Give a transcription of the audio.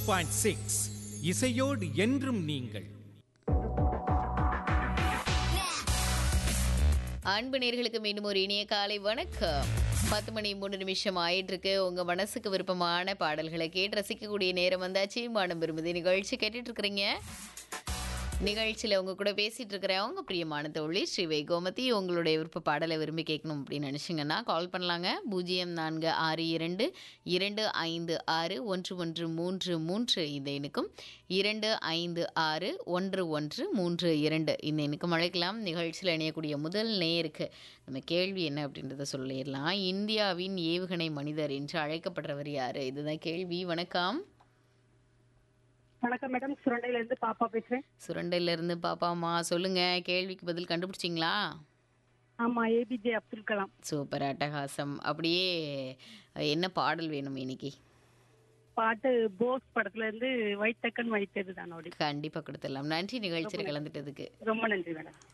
point six இசையோடு என்றும் நீங்கள் அன்பு நேர்களுக்கு மீண்டும் ஒரு இனிய காலை வணக்கம் பத்து மணி மூணு நிமிஷம் ஆயிட்டு இருக்கு உங்க மனசுக்கு விருப்பமான பாடல்களை கேட்டு ரசிக்கக்கூடிய நேரம் வந்தாச்சு மனம் விரும்புது நிகழ்ச்சி கேட்டுட்டு இருக்கிறீங்க நிகழ்ச்சியில் உங்க கூட பேசிட்டு இருக்கிற உங்க பிரியமான தோழி ஸ்ரீவை கோமதி உங்களுடைய விருப்ப பாடலை விரும்பி கேட்கணும் அப்படின்னு நினைச்சீங்கன்னா கால் பண்ணலாங்க பூஜ்ஜியம் நான்கு ஆறு இரண்டு இரண்டு ஐந்து ஆறு ஒன்று ஒன்று மூன்று மூன்று இந்த எண்ணுக்கும் இரண்டு ஐந்து ஆறு ஒன்று ஒன்று மூன்று இரண்டு இந்த எண்ணுக்கும் அழைக்கலாம் நிகழ்ச்சியில் இணையக்கூடிய முதல் நேருக்கு நம்ம கேள்வி என்ன அப்படின்றத சொல்லிடலாம் இந்தியாவின் ஏவுகணை மனிதர் என்று அழைக்கப்படுறவர் யாரு இதுதான் கேள்வி வணக்கம் வணக்கம் மேடம் சுரண்டையில இருந்து பாப்பா பேசுறேன் சுரண்டையில இருந்து பாப்பாமா சொல்லுங்க கேள்விக்கு பதில் கண்டுபிடிச்சிங்களா ஆமா ஏபிஜே அப்துல் கலாம் சூப்பர் அட்டகாசம் அப்படியே என்ன பாடல் வேணும் இன்னைக்கு பாட்டு போஸ் படத்துல இருந்து வைத்தக்கன் வைத்தது தான் கண்டிப்பா கொடுத்துடலாம் நன்றி நிகழ்ச்சியில் கலந்துட்டதுக்கு ரொம்ப நன்றி மேடம்